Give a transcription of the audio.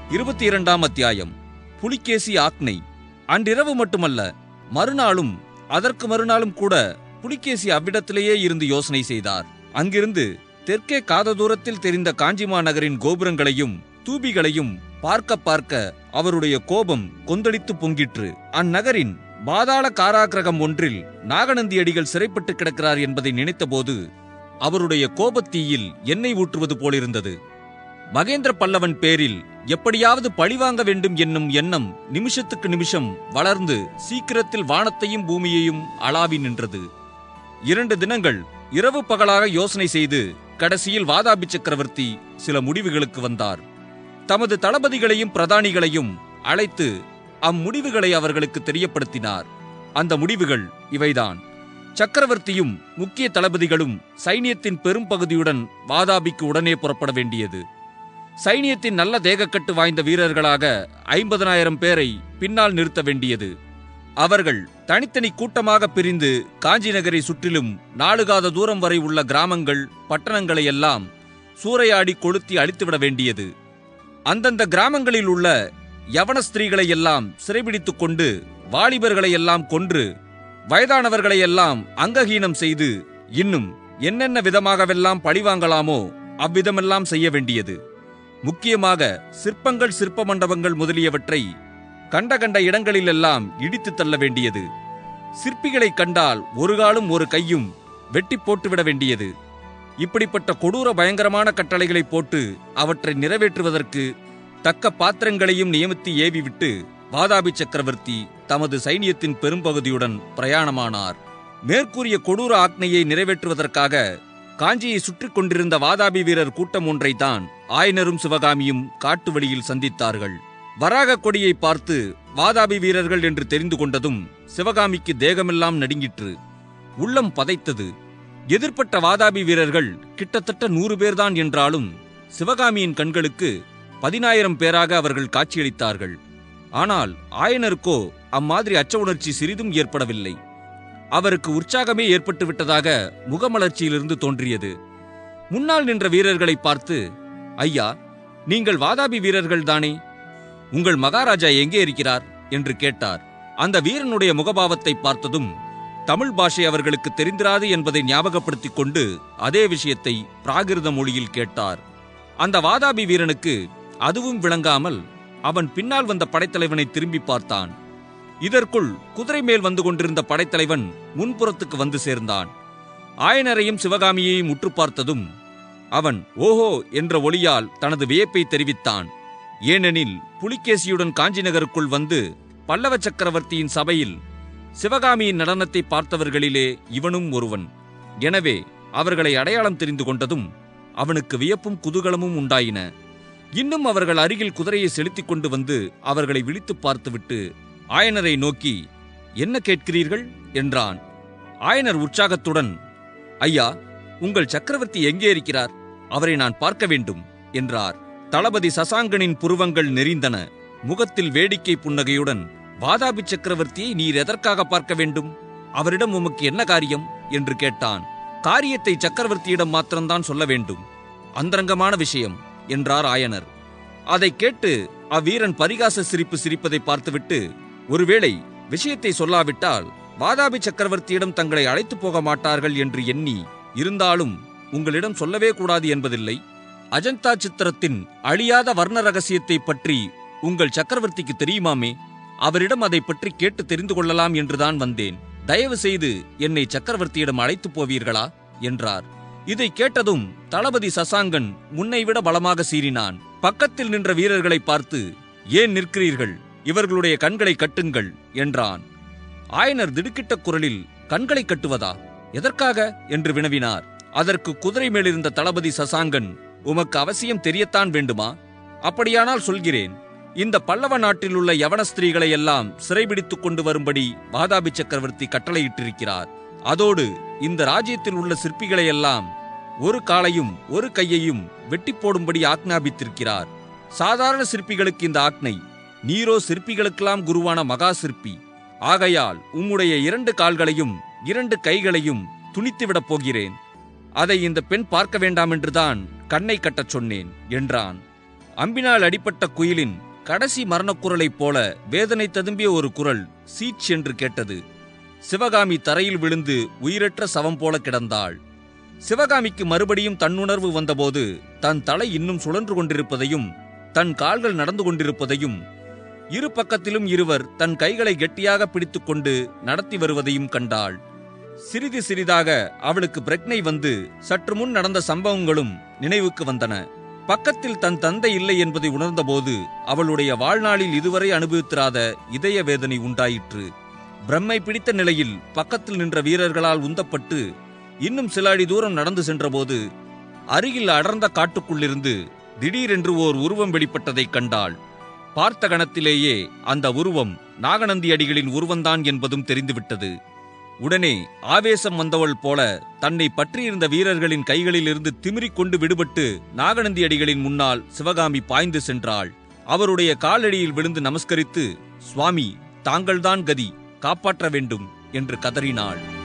இருபத்தி இரண்டாம் அத்தியாயம் புலிகேசி ஆக்னை அன்றிரவு மட்டுமல்ல மறுநாளும் அதற்கு மறுநாளும் கூட புலிகேசி அவ்விடத்திலேயே இருந்து யோசனை செய்தார் அங்கிருந்து தெற்கே காத தூரத்தில் தெரிந்த காஞ்சிமா நகரின் கோபுரங்களையும் தூபிகளையும் பார்க்க பார்க்க அவருடைய கோபம் கொந்தளித்து பொங்கிற்று அந்நகரின் பாதாள காராகிரகம் ஒன்றில் நாகநந்தி அடிகள் சிறைப்பட்டு கிடக்கிறார் என்பதை நினைத்தபோது அவருடைய கோபத்தீயில் எண்ணெய் ஊற்றுவது போலிருந்தது மகேந்திர பல்லவன் பேரில் எப்படியாவது பழிவாங்க வேண்டும் என்னும் எண்ணம் நிமிஷத்துக்கு நிமிஷம் வளர்ந்து சீக்கிரத்தில் வானத்தையும் பூமியையும் அளாவி நின்றது இரண்டு தினங்கள் இரவு பகலாக யோசனை செய்து கடைசியில் வாதாபி சக்கரவர்த்தி சில முடிவுகளுக்கு வந்தார் தமது தளபதிகளையும் பிரதானிகளையும் அழைத்து அம்முடிவுகளை அவர்களுக்கு தெரியப்படுத்தினார் அந்த முடிவுகள் இவைதான் சக்கரவர்த்தியும் முக்கிய தளபதிகளும் சைனியத்தின் பெரும் பகுதியுடன் வாதாபிக்கு உடனே புறப்பட வேண்டியது சைனியத்தின் நல்ல தேகக்கட்டு வாய்ந்த வீரர்களாக ஐம்பதனாயிரம் பேரை பின்னால் நிறுத்த வேண்டியது அவர்கள் தனித்தனி கூட்டமாக பிரிந்து காஞ்சி நகரை சுற்றிலும் நாடுகாத தூரம் வரை உள்ள கிராமங்கள் பட்டணங்களை எல்லாம் சூறையாடி கொளுத்தி அழித்துவிட வேண்டியது அந்தந்த கிராமங்களில் உள்ள யவன ஸ்திரீகளை எல்லாம் சிறைபிடித்துக் கொண்டு வாலிபர்களை எல்லாம் கொன்று வயதானவர்களை எல்லாம் அங்கஹீனம் செய்து இன்னும் என்னென்ன விதமாகவெல்லாம் பழிவாங்கலாமோ அவ்விதமெல்லாம் செய்ய வேண்டியது முக்கியமாக சிற்பங்கள் சிற்ப மண்டபங்கள் முதலியவற்றை கண்ட கண்ட இடங்களிலெல்லாம் இடித்து தள்ள வேண்டியது சிற்பிகளை கண்டால் ஒரு காலும் ஒரு கையும் வெட்டி போட்டுவிட வேண்டியது இப்படிப்பட்ட கொடூர பயங்கரமான கட்டளைகளை போட்டு அவற்றை நிறைவேற்றுவதற்கு தக்க பாத்திரங்களையும் நியமித்து ஏவிவிட்டு வாதாபி சக்கரவர்த்தி தமது சைனியத்தின் பெரும்பகுதியுடன் பிரயாணமானார் மேற்கூறிய கொடூர ஆக்னையை நிறைவேற்றுவதற்காக காஞ்சியை சுற்றி கொண்டிருந்த வாதாபி வீரர் கூட்டம் ஒன்றைத்தான் ஆயனரும் சிவகாமியும் காட்டு வழியில் சந்தித்தார்கள் வராக கொடியை பார்த்து வாதாபி வீரர்கள் என்று தெரிந்து கொண்டதும் சிவகாமிக்கு தேகமெல்லாம் நடுங்கிற்று உள்ளம் பதைத்தது எதிர்ப்பட்ட வாதாபி வீரர்கள் கிட்டத்தட்ட நூறு பேர்தான் என்றாலும் சிவகாமியின் கண்களுக்கு பதினாயிரம் பேராக அவர்கள் காட்சியளித்தார்கள் ஆனால் ஆயனருக்கோ அம்மாதிரி அச்ச உணர்ச்சி சிறிதும் ஏற்படவில்லை அவருக்கு உற்சாகமே ஏற்பட்டு விட்டதாக முகமலர்ச்சியிலிருந்து தோன்றியது முன்னால் நின்ற வீரர்களை பார்த்து ஐயா நீங்கள் வாதாபி வீரர்கள் தானே உங்கள் மகாராஜா எங்கே இருக்கிறார் என்று கேட்டார் அந்த வீரனுடைய முகபாவத்தை பார்த்ததும் தமிழ் பாஷை அவர்களுக்கு தெரிந்திராது என்பதை ஞாபகப்படுத்திக் கொண்டு அதே விஷயத்தை பிராகிருத மொழியில் கேட்டார் அந்த வாதாபி வீரனுக்கு அதுவும் விளங்காமல் அவன் பின்னால் வந்த படைத்தலைவனை திரும்பி பார்த்தான் இதற்குள் குதிரை மேல் வந்து கொண்டிருந்த படைத்தலைவன் முன்புறத்துக்கு வந்து சேர்ந்தான் ஆயனரையும் சிவகாமியையும் உற்று பார்த்ததும் அவன் ஓஹோ என்ற ஒளியால் தனது வியப்பை தெரிவித்தான் ஏனெனில் புலிகேசியுடன் காஞ்சி நகருக்குள் வந்து பல்லவ சக்கரவர்த்தியின் சபையில் சிவகாமியின் நடனத்தை பார்த்தவர்களிலே இவனும் ஒருவன் எனவே அவர்களை அடையாளம் தெரிந்து கொண்டதும் அவனுக்கு வியப்பும் குதூகலமும் உண்டாயின இன்னும் அவர்கள் அருகில் குதிரையை செலுத்திக் கொண்டு வந்து அவர்களை விழித்துப் பார்த்துவிட்டு ஆயனரை நோக்கி என்ன கேட்கிறீர்கள் என்றான் ஆயனர் உற்சாகத்துடன் ஐயா உங்கள் சக்கரவர்த்தி எங்கே இருக்கிறார் அவரை நான் பார்க்க வேண்டும் என்றார் தளபதி சசாங்கனின் புருவங்கள் நெறிந்தன முகத்தில் வேடிக்கை புன்னகையுடன் வாதாபி சக்கரவர்த்தியை நீர் எதற்காக பார்க்க வேண்டும் அவரிடம் உமக்கு என்ன காரியம் என்று கேட்டான் காரியத்தை சக்கரவர்த்தியிடம் மாத்திரம்தான் சொல்ல வேண்டும் அந்தரங்கமான விஷயம் என்றார் ஆயனர் அதை கேட்டு அவ்வீரன் பரிகாச சிரிப்பு சிரிப்பதை பார்த்துவிட்டு ஒருவேளை விஷயத்தை சொல்லாவிட்டால் வாதாபி சக்கரவர்த்தியிடம் தங்களை அழைத்துப் போக மாட்டார்கள் என்று எண்ணி இருந்தாலும் உங்களிடம் சொல்லவே கூடாது என்பதில்லை அஜந்தா சித்திரத்தின் அழியாத வர்ண ரகசியத்தை பற்றி உங்கள் சக்கரவர்த்திக்கு தெரியுமாமே அவரிடம் அதை பற்றி கேட்டு தெரிந்து கொள்ளலாம் என்றுதான் வந்தேன் தயவு செய்து என்னை சக்கரவர்த்தியிடம் அழைத்துப் போவீர்களா என்றார் இதை கேட்டதும் தளபதி சசாங்கன் முன்னைவிட பலமாக சீறினான் பக்கத்தில் நின்ற வீரர்களை பார்த்து ஏன் நிற்கிறீர்கள் இவர்களுடைய கண்களை கட்டுங்கள் என்றான் ஆயனர் திடுக்கிட்ட குரலில் கண்களை கட்டுவதா எதற்காக என்று வினவினார் அதற்கு குதிரை மேலிருந்த தளபதி சசாங்கன் உமக்கு அவசியம் தெரியத்தான் வேண்டுமா அப்படியானால் சொல்கிறேன் இந்த பல்லவ நாட்டில் உள்ள யவன ஸ்திரீகளை எல்லாம் சிறைபிடித்துக் கொண்டு வரும்படி வாதாபி சக்கரவர்த்தி கட்டளையிட்டிருக்கிறார் அதோடு இந்த ராஜ்யத்தில் உள்ள சிற்பிகளை எல்லாம் ஒரு காலையும் ஒரு கையையும் வெட்டி போடும்படி ஆக்ஞாபித்திருக்கிறார் சாதாரண சிற்பிகளுக்கு இந்த ஆக்ஞை நீரோ சிற்பிகளுக்கெல்லாம் குருவான மகா சிற்பி ஆகையால் உம்முடைய இரண்டு கால்களையும் இரண்டு கைகளையும் துணித்துவிடப் போகிறேன் அதை இந்த பெண் பார்க்க வேண்டாம் என்றுதான் கண்ணை கட்டச் சொன்னேன் என்றான் அம்பினால் அடிப்பட்ட குயிலின் கடைசி மரணக்குரலைப் போல வேதனை ததும்பிய ஒரு குரல் சீச் என்று கேட்டது சிவகாமி தரையில் விழுந்து உயிரற்ற சவம் போல கிடந்தாள் சிவகாமிக்கு மறுபடியும் தன்னுணர்வு வந்தபோது தன் தலை இன்னும் சுழன்று கொண்டிருப்பதையும் தன் கால்கள் நடந்து கொண்டிருப்பதையும் இரு பக்கத்திலும் இருவர் தன் கைகளை கெட்டியாக பிடித்துக்கொண்டு நடத்தி வருவதையும் கண்டாள் சிறிது சிறிதாக அவளுக்கு பிரக்னை வந்து சற்று முன் நடந்த சம்பவங்களும் நினைவுக்கு வந்தன பக்கத்தில் தன் தந்தை இல்லை என்பதை உணர்ந்தபோது அவளுடைய வாழ்நாளில் இதுவரை அனுபவித்திராத இதய வேதனை உண்டாயிற்று பிரம்மை பிடித்த நிலையில் பக்கத்தில் நின்ற வீரர்களால் உந்தப்பட்டு இன்னும் சில அடி தூரம் நடந்து சென்றபோது அருகில் அடர்ந்த காட்டுக்குள்ளிருந்து திடீரென்று ஓர் உருவம் வெளிப்பட்டதைக் கண்டாள் பார்த்த கணத்திலேயே அந்த உருவம் நாகநந்தி அடிகளின் உருவந்தான் என்பதும் தெரிந்துவிட்டது உடனே ஆவேசம் வந்தவள் போல தன்னை பற்றியிருந்த வீரர்களின் கைகளிலிருந்து திமிரிக் கொண்டு விடுபட்டு நாகநந்தி அடிகளின் முன்னால் சிவகாமி பாய்ந்து சென்றாள் அவருடைய காலடியில் விழுந்து நமஸ்கரித்து சுவாமி தாங்கள்தான் கதி காப்பாற்ற வேண்டும் என்று கதறினாள்